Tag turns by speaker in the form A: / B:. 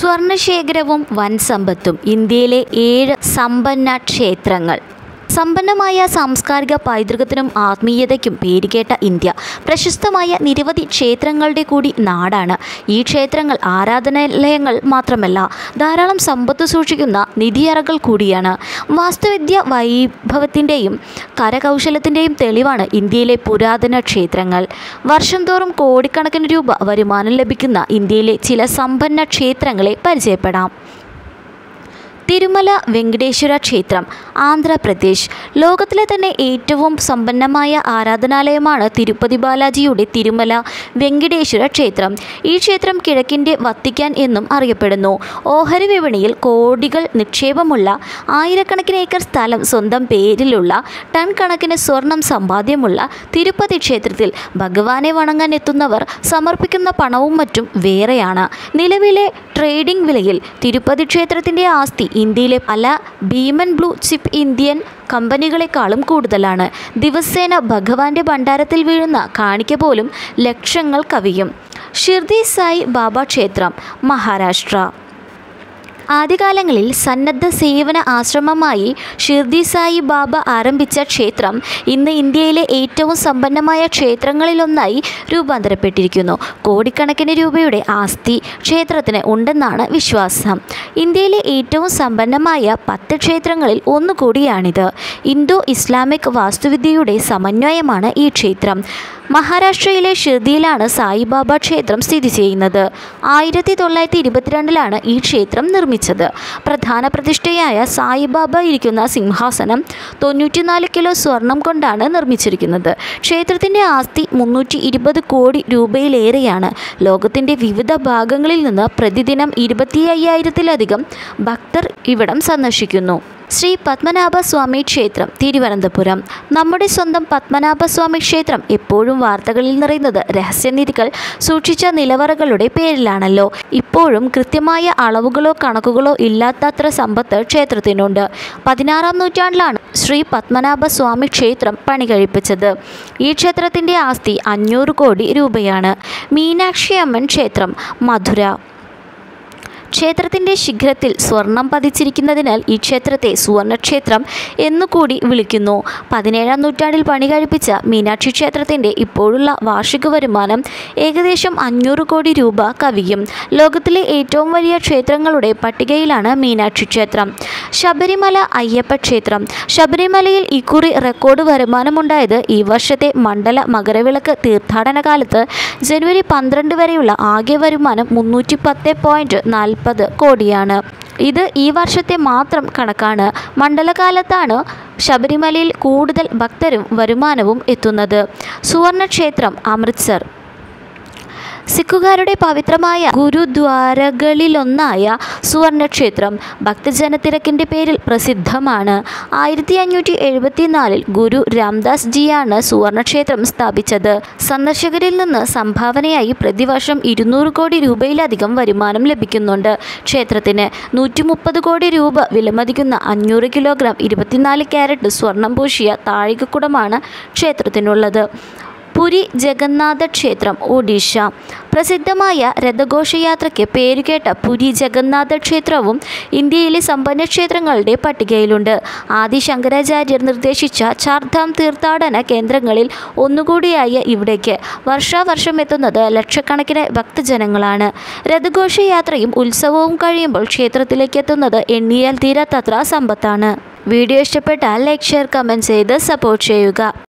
A: സ്വർണശേഖരവും വൻ സമ്പത്തും ഇന്ത്യയിലെ ഏഴ് സമ്പന്ന ക്ഷേത്രങ്ങൾ സമ്പന്നമായ സാംസ്കാരിക പൈതൃകത്തിനും ആത്മീയതയ്ക്കും പേരുകേട്ട ഇന്ത്യ പ്രശസ്തമായ നിരവധി ക്ഷേത്രങ്ങളുടെ കൂടി നാടാണ് ഈ ക്ഷേത്രങ്ങൾ ആരാധനാലയങ്ങൾ മാത്രമല്ല ധാരാളം സമ്പത്ത് സൂക്ഷിക്കുന്ന നിധിയറകൾ കൂടിയാണ് വാസ്തുവിദ്യ വൈഭവത്തിൻ്റെയും കരകൗശലത്തിൻ്റെയും തെളിവാണ് ഇന്ത്യയിലെ പുരാതന ക്ഷേത്രങ്ങൾ വർഷം തോറും കോടിക്കണക്കിന് രൂപ വരുമാനം ലഭിക്കുന്ന ഇന്ത്യയിലെ ചില സമ്പന്ന ക്ഷേത്രങ്ങളെ പരിചയപ്പെടാം തിരുമല വെങ്കടേശ്വര ക്ഷേത്രം ആന്ധ്രാപ്രദേശ് ലോകത്തിലെ തന്നെ ഏറ്റവും സമ്പന്നമായ ആരാധനാലയമാണ് തിരുപ്പതി ബാലാജിയുടെ തിരുമല വെങ്കടേശ്വര ക്ഷേത്രം ഈ ക്ഷേത്രം കിഴക്കിൻ്റെ വത്തിക്കാൻ എന്നും അറിയപ്പെടുന്നു ഓഹരി വിപണിയിൽ കോടികൾ നിക്ഷേപമുള്ള ആയിരക്കണക്കിന് ഏക്കർ സ്ഥലം സ്വന്തം പേരിലുള്ള ടൺ കണക്കിന് സ്വർണം സമ്പാദ്യമുള്ള തിരുപ്പതി ക്ഷേത്രത്തിൽ ഭഗവാനെ വണങ്ങാൻ എത്തുന്നവർ സമർപ്പിക്കുന്ന പണവും മറ്റും വേറെയാണ് നിലവിലെ ട്രേഡിംഗ് വിലയിൽ തിരുപ്പതി ക്ഷേത്രത്തിൻ്റെ ആസ്തി ഇന്ത്യയിലെ പല ഭീമൻ ബ്ലൂ ചിപ്പ് ഇന്ത്യൻ കമ്പനികളെക്കാളും കൂടുതലാണ് ദിവസേന ഭഗവാന്റെ ഭണ്ഡാരത്തിൽ വീഴുന്ന കാണിക്ക പോലും ലക്ഷങ്ങൾ കവിയും ഷിർദി സായി ബാബ ക്ഷേത്രം മഹാരാഷ്ട്ര ആദ്യകാലങ്ങളിൽ സന്നദ്ധ സേവന ആശ്രമമായി ഷിർദി സായി ബാബ ആരംഭിച്ച ക്ഷേത്രം ഇന്ന് ഇന്ത്യയിലെ ഏറ്റവും സമ്പന്നമായ ക്ഷേത്രങ്ങളിലൊന്നായി രൂപാന്തരപ്പെട്ടിരിക്കുന്നു കോടിക്കണക്കിന് രൂപയുടെ ആസ്തി ക്ഷേത്രത്തിന് ഉണ്ടെന്നാണ് വിശ്വാസം ഇന്ത്യയിലെ ഏറ്റവും സമ്പന്നമായ പത്ത് ക്ഷേത്രങ്ങളിൽ ഒന്നുകൂടിയാണിത് ഇൻഡോ ഇസ്ലാമിക് വാസ്തുവിദ്യയുടെ സമന്വയമാണ് ഈ ക്ഷേത്രം മഹാരാഷ്ട്രയിലെ ഷിർദിയിലാണ് സായിബാബ ക്ഷേത്രം സ്ഥിതി ചെയ്യുന്നത് ആയിരത്തി തൊള്ളായിരത്തി ഇരുപത്തിരണ്ടിലാണ് ഈ ക്ഷേത്രം നിർമ്മിച്ചത് പ്രധാന പ്രതിഷ്ഠയായ സായിബാബ ഇരിക്കുന്ന സിംഹാസനം തൊണ്ണൂറ്റിനാല് കിലോ സ്വർണം കൊണ്ടാണ് നിർമ്മിച്ചിരിക്കുന്നത് ക്ഷേത്രത്തിൻ്റെ ആസ്തി മുന്നൂറ്റി ഇരുപത് കോടി രൂപയിലേറെയാണ് ലോകത്തിൻ്റെ വിവിധ ഭാഗങ്ങളിൽ നിന്ന് പ്രതിദിനം ഇരുപത്തി അയ്യായിരത്തിലധികം ഭക്തർ ഇവിടം സന്ദർശിക്കുന്നു ശ്രീ പത്മനാഭസ്വാമി ക്ഷേത്രം തിരുവനന്തപുരം നമ്മുടെ സ്വന്തം പത്മനാഭസ്വാമി ക്ഷേത്രം എപ്പോഴും വാർത്തകളിൽ നിറയുന്നത് രഹസ്യനിധികൾ സൂക്ഷിച്ച നിലവറകളുടെ പേരിലാണല്ലോ ഇപ്പോഴും കൃത്യമായ അളവുകളോ കണക്കുകളോ ഇല്ലാത്തത്ര സമ്പത്ത് ക്ഷേത്രത്തിനുണ്ട് പതിനാറാം നൂറ്റാണ്ടിലാണ് ശ്രീ പത്മനാഭസ്വാമി ക്ഷേത്രം പണി കഴിപ്പിച്ചത് ഈ ക്ഷേത്രത്തിൻ്റെ ആസ്തി അഞ്ഞൂറ് കോടി രൂപയാണ് മീനാക്ഷി അമ്മൻ ക്ഷേത്രം മധുര ക്ഷേത്രത്തിൻ്റെ ശിഖരത്തിൽ സ്വർണം പതിച്ചിരിക്കുന്നതിനാൽ ഈ ക്ഷേത്രത്തെ സുവർണക്ഷേത്രം എന്നുകൂടി വിളിക്കുന്നു പതിനേഴാം നൂറ്റാണ്ടിൽ പണി കഴിപ്പിച്ച മീനാക്ഷി ക്ഷേത്രത്തിൻ്റെ ഇപ്പോഴുള്ള വാർഷിക വരുമാനം ഏകദേശം അഞ്ഞൂറ് കോടി രൂപ കവിയും ലോകത്തിലെ ഏറ്റവും വലിയ ക്ഷേത്രങ്ങളുടെ പട്ടികയിലാണ് മീനാക്ഷി ക്ഷേത്രം ശബരിമല അയ്യപ്പ ക്ഷേത്രം ശബരിമലയിൽ ഇക്കുറി റെക്കോർഡ് വരുമാനമുണ്ടായത് ഈ വർഷത്തെ മണ്ഡല മകരവിളക്ക് തീർത്ഥാടന കാലത്ത് ജനുവരി പന്ത്രണ്ട് വരെയുള്ള ആകെ വരുമാനം മുന്നൂറ്റി പത്ത് പോയിൻറ്റ് നാൽപ്പത് കോടിയാണ് ഇത് ഈ വർഷത്തെ മാത്രം കണക്കാണ് മണ്ഡലകാലത്താണ് ശബരിമലയിൽ കൂടുതൽ ഭക്തരും വരുമാനവും എത്തുന്നത് സുവർണക്ഷേത്രം അമൃത്സർ സിഖുകാരുടെ പവിത്രമായ ഗുരുദ്വാരകളിലൊന്നായ സുവർണക്ഷേത്രം ഭക്തജനത്തിരക്കിൻ്റെ പേരിൽ പ്രസിദ്ധമാണ് ആയിരത്തി അഞ്ഞൂറ്റി എഴുപത്തിനാലിൽ ഗുരു രാംദാസ് ജിയാണ് സുവർണക്ഷേത്രം സ്ഥാപിച്ചത് സന്ദർശകരിൽ നിന്ന് സംഭാവനയായി പ്രതിവർഷം ഇരുന്നൂറ് കോടി രൂപയിലധികം വരുമാനം ലഭിക്കുന്നുണ്ട് ക്ഷേത്രത്തിന് നൂറ്റി മുപ്പത് കോടി രൂപ വിലമതിക്കുന്ന അഞ്ഞൂറ് കിലോഗ്രാം ഇരുപത്തിനാല് ക്യാരറ്റ് സ്വർണം പൂശിയ താഴികക്കുടമാണ് ക്ഷേത്രത്തിനുള്ളത് പുരി ജഗന്നാഥ ക്ഷേത്രം ഒഡീഷ പ്രസിദ്ധമായ രഥഘോഷയാത്രയ്ക്ക് പേരുകേട്ട പുരി ജഗന്നാഥ ക്ഷേത്രവും ഇന്ത്യയിലെ സമ്പന്ന ക്ഷേത്രങ്ങളുടെ പട്ടികയിലുണ്ട് ആദി ശങ്കരാചാര്യർ നിർദ്ദേശിച്ച ചാർധാം തീർത്ഥാടന കേന്ദ്രങ്ങളിൽ ഒന്നുകൂടിയായ ഇവിടേക്ക് വർഷാവർഷം എത്തുന്നത് ലക്ഷക്കണക്കിന് ഭക്തജനങ്ങളാണ് രഥഘോഷയാത്രയും ഉത്സവവും കഴിയുമ്പോൾ ക്ഷേത്രത്തിലേക്ക് എത്തുന്നത് എണ്ണിയാൽ തീരാത്തത്ര സമ്പത്താണ് വീഡിയോ ഇഷ്ടപ്പെട്ടാൽ ലൈക്ക് ഷെയർ കമൻറ്റ് ചെയ്ത് സപ്പോർട്ട് ചെയ്യുക